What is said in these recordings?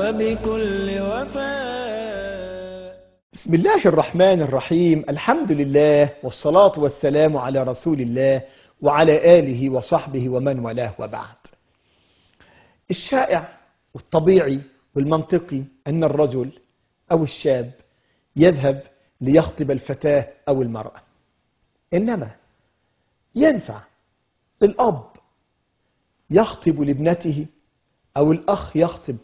وبكل وفاء بسم الله الرحمن الرحيم الحمد لله والصلاة والسلام على رسول الله وعلى آله وصحبه ومن والاه وبعد الشائع والطبيعي والمنطقي أن الرجل أو الشاب يذهب ليخطب الفتاة أو المرأة إنما ينفع الأب يخطب لابنته أو الأخ يخطب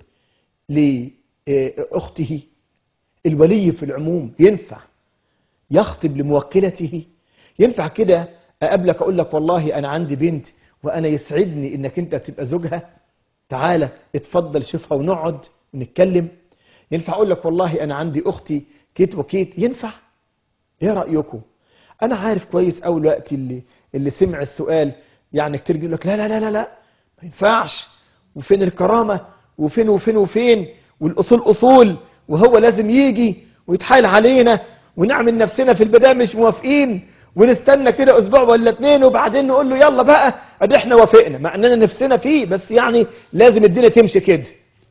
لأخته الولي في العموم ينفع يخطب لموكلته ينفع كده أقابلك أقول لك والله أنا عندي بنت وأنا يسعدني إنك أنت تبقى زوجها تعالى اتفضل شوفها ونقعد ونتكلم ينفع أقول لك والله أنا عندي أختي كيت وكيت ينفع إيه رأيكم أنا عارف كويس أول وقت اللي اللي سمع السؤال يعني كتير يقول لك لا لا لا لا لا ما ينفعش وفين الكرامة وفين وفين وفين والأصول أصول وهو لازم يجي ويتحايل علينا ونعمل نفسنا في البداية مش موافقين ونستنى كده اسبوع ولا اتنين وبعدين نقول له يلا بقى ادي احنا وافقنا مع اننا نفسنا فيه بس يعني لازم الدنيا تمشي كده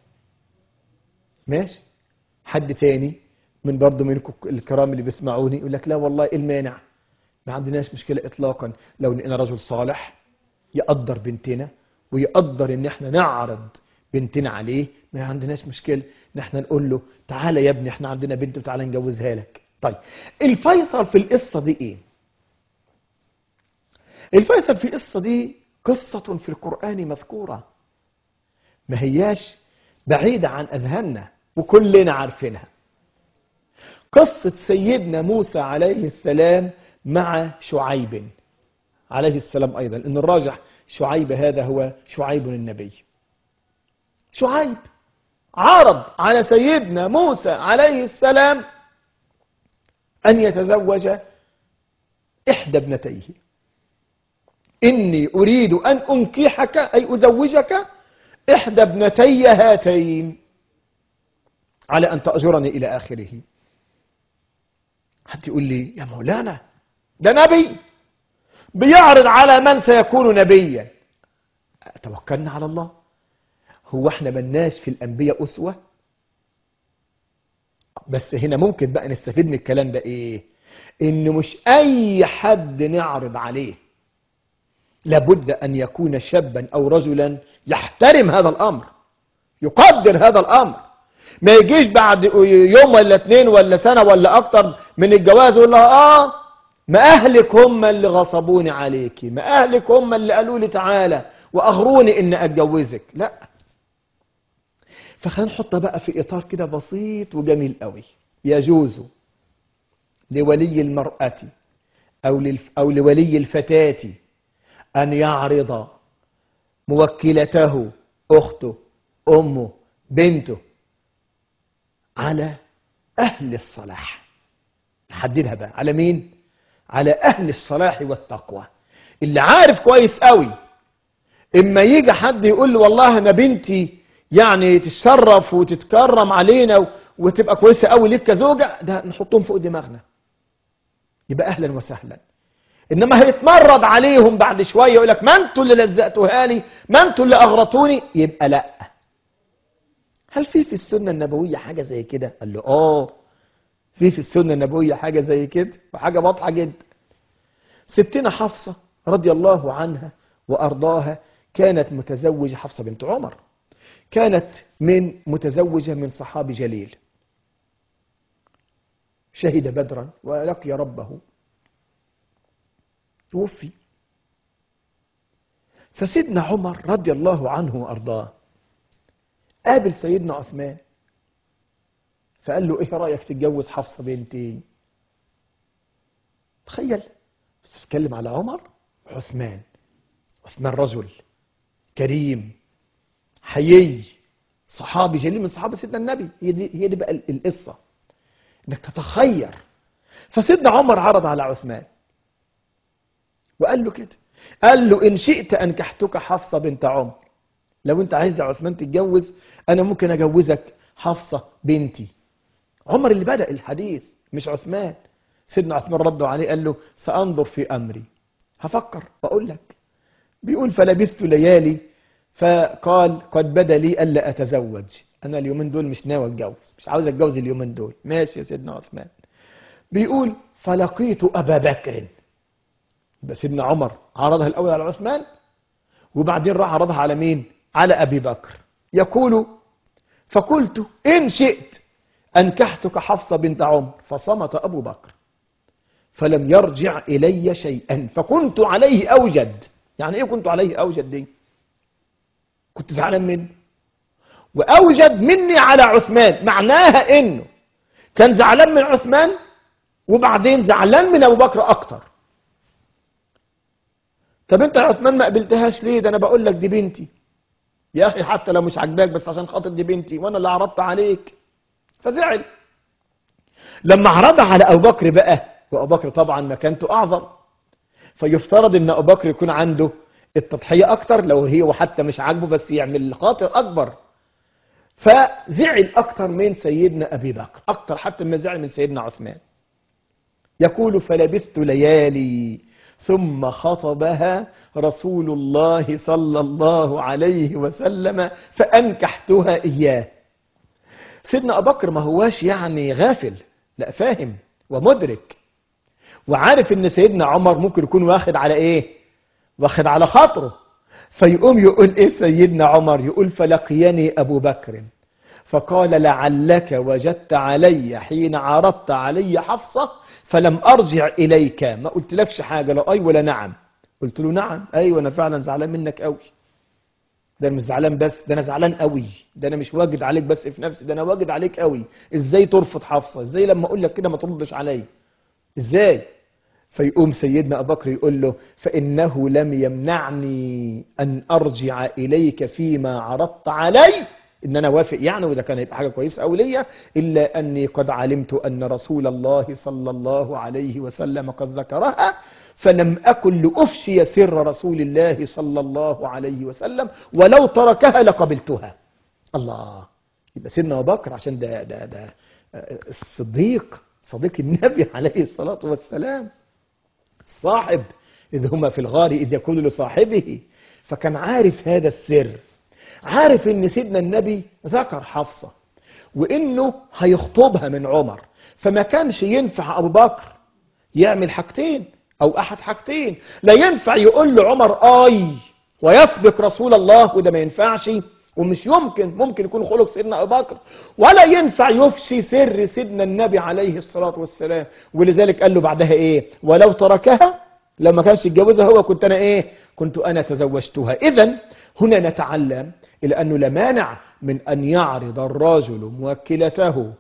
ماشي حد تاني من برضه منكم الكرام اللي بيسمعوني يقول لك لا والله ايه المانع ما عندناش مشكلة اطلاقا لو لقينا رجل صالح يقدر بنتنا ويقدر ان احنا نعرض بنتنا عليه ما عندناش مشكلة ان احنا نقول له تعالى يا ابني احنا عندنا بنت وتعالى نجوزها لك طيب الفيصل في القصة دي ايه الفيصل في القصة دي قصة في القرآن مذكورة ما هياش بعيدة عن أذهاننا وكلنا عارفينها قصة سيدنا موسى عليه السلام مع شعيب عليه السلام أيضا إن الراجح شعيب هذا هو شعيب النبي شعيب عرض على سيدنا موسى عليه السلام أن يتزوج إحدى ابنتيه إني أريد أن أنكحك أي أزوجك إحدى ابنتي هاتين على أن تأجرني إلى آخره حد يقول لي يا مولانا ده نبي بيعرض على من سيكون نبيا توكلنا على الله هو احنا ملناش في الأنبياء أسوة بس هنا ممكن بقى نستفيد من الكلام ده ايه ان مش اي حد نعرض عليه لابد ان يكون شابا او رجلا يحترم هذا الامر يقدر هذا الامر ما يجيش بعد يوم ولا اتنين ولا سنة ولا اكتر من الجواز يقول لها اه ما اهلك هم اللي غصبوني عليكي ما اهلك هم اللي قالوا لي تعالى واغروني ان اتجوزك لا فخلينا نحطها بقى في اطار كده بسيط وجميل قوي يجوز لولي المرأة او للف او لولي الفتاة ان يعرض موكلته اخته امه بنته على اهل الصلاح نحددها بقى على مين على اهل الصلاح والتقوى اللي عارف كويس قوي اما يجي حد يقول له والله انا بنتي يعني تتشرف وتتكرم علينا وتبقى كويسه قوي ليك كزوجه ده نحطهم فوق دماغنا يبقى اهلا وسهلا انما هيتمرد عليهم بعد شويه يقول لك ما انتوا اللي لزقتوها لي ما انتوا اللي اغرتوني يبقى لا هل في في السنه النبويه حاجه زي كده قال له اه في في السنه النبويه حاجه زي كده وحاجه واضحه جدا ستنا حفصه رضي الله عنها وارضاها كانت متزوجه حفصه بنت عمر كانت من متزوجة من صحابي جليل شهد بدرا ولقي ربه توفي فسيدنا عمر رضي الله عنه وأرضاه قابل سيدنا عثمان فقال له ايه رأيك تتجوز حفصة بنتي تخيل بس بتكلم على عمر عثمان عثمان رجل كريم حيي صحابي جليل من صحابة سيدنا النبي هي دي, هي دي بقى القصة انك تتخير فسيدنا عمر عرض على عثمان وقال له كده قال له ان شئت انكحتك حفصة بنت عمر لو انت عايز يا عثمان تتجوز انا ممكن اجوزك حفصة بنتي عمر اللي بدأ الحديث مش عثمان سيدنا عثمان ردوا عليه قال له سأنظر في أمري هفكر وأقول لك بيقول فلبثت ليالي فقال قد بدا لي ألا أتزوج أنا اليومين دول مش ناوي أتجوز مش عاوز أتجوز اليومين دول ماشي يا سيدنا عثمان بيقول فلقيت أبا بكر يبقى سيدنا عمر عرضها الأول على عثمان وبعدين راح عرضها على مين على أبي بكر يقول فقلت إن شئت أنكحتك حفصة بنت عمر فصمت أبو بكر فلم يرجع إلي شيئا فكنت عليه أوجد يعني إيه كنت عليه أوجد دي كنت زعلان منه وأوجد مني على عثمان معناها إنه كان زعلان من عثمان وبعدين زعلان من أبو بكر أكتر طب أنت يا عثمان ما قبلتهاش ليه ده أنا بقول لك دي بنتي يا أخي حتى لو مش عاجباك بس عشان خاطر دي بنتي وأنا اللي عرضت عليك فزعل لما عرضها على أبو بكر بقى وأبو بكر طبعا مكانته أعظم فيفترض ان ابو بكر يكون عنده التضحيه اكتر لو هي وحتى مش عاجبه بس يعمل خاطر اكبر فزعل اكتر من سيدنا ابي بكر اكتر حتى ما زعل من سيدنا عثمان يقول فلبثت ليالي ثم خطبها رسول الله صلى الله عليه وسلم فانكحتها اياه سيدنا ابو بكر ما هواش يعني غافل لا فاهم ومدرك وعارف ان سيدنا عمر ممكن يكون واخد على ايه واخد على خاطره فيقوم يقول ايه سيدنا عمر يقول فلقيني ابو بكر فقال لعلك وجدت علي حين عرضت علي حفصة فلم ارجع اليك ما قلت لكش حاجة لا اي ولا نعم قلت له نعم ايوه انا فعلا زعلان منك قوي ده انا مش زعلان بس ده انا زعلان قوي ده انا مش واجد عليك بس في نفسي ده انا واجد عليك قوي ازاي ترفض حفصة ازاي لما اقول لك كده ما تردش عليا ازاي فيقوم سيدنا أبو بكر يقول له فإنه لم يمنعني أن أرجع إليك فيما عرضت علي إن أنا وافق يعني وده كان هيبقى حاجة كويسة أو ليا إلا أني قد علمت أن رسول الله صلى الله عليه وسلم قد ذكرها فلم أكن لأفشي سر رسول الله صلى الله عليه وسلم ولو تركها لقبلتها الله يبقى سيدنا أبو بكر عشان ده ده ده الصديق صديق النبي عليه الصلاة والسلام صاحب إذ هما في الغار إذ يقول لصاحبه فكان عارف هذا السر عارف ان سيدنا النبي ذكر حفصة وانه هيخطبها من عمر فما كانش ينفع ابو بكر يعمل حاجتين او احد حاجتين لا ينفع يقول لعمر اي ويسبق رسول الله وده ما ينفعش ومش يمكن ممكن يكون خلق سيدنا ابو بكر ولا ينفع يفشي سر سيدنا النبي عليه الصلاه والسلام ولذلك قال له بعدها ايه ولو تركها لما كانش يتجوزها هو كنت انا ايه كنت انا تزوجتها اذا هنا نتعلم الى انه لا مانع من ان يعرض الرجل موكلته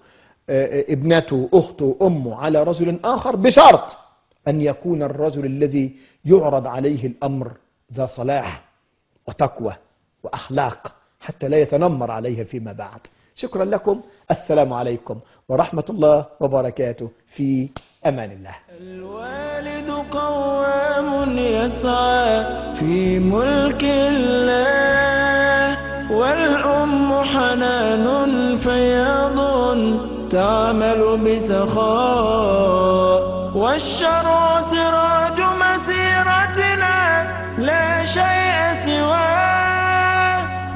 ابنته اخته امه على رجل اخر بشرط ان يكون الرجل الذي يعرض عليه الامر ذا صلاح وتقوى واخلاق حتى لا يتنمر عليها فيما بعد شكرا لكم السلام عليكم ورحمة الله وبركاته في أمان الله الوالد قوام يسعى في ملك الله والأم حنان فياض تعمل بسخاء والشرع سراج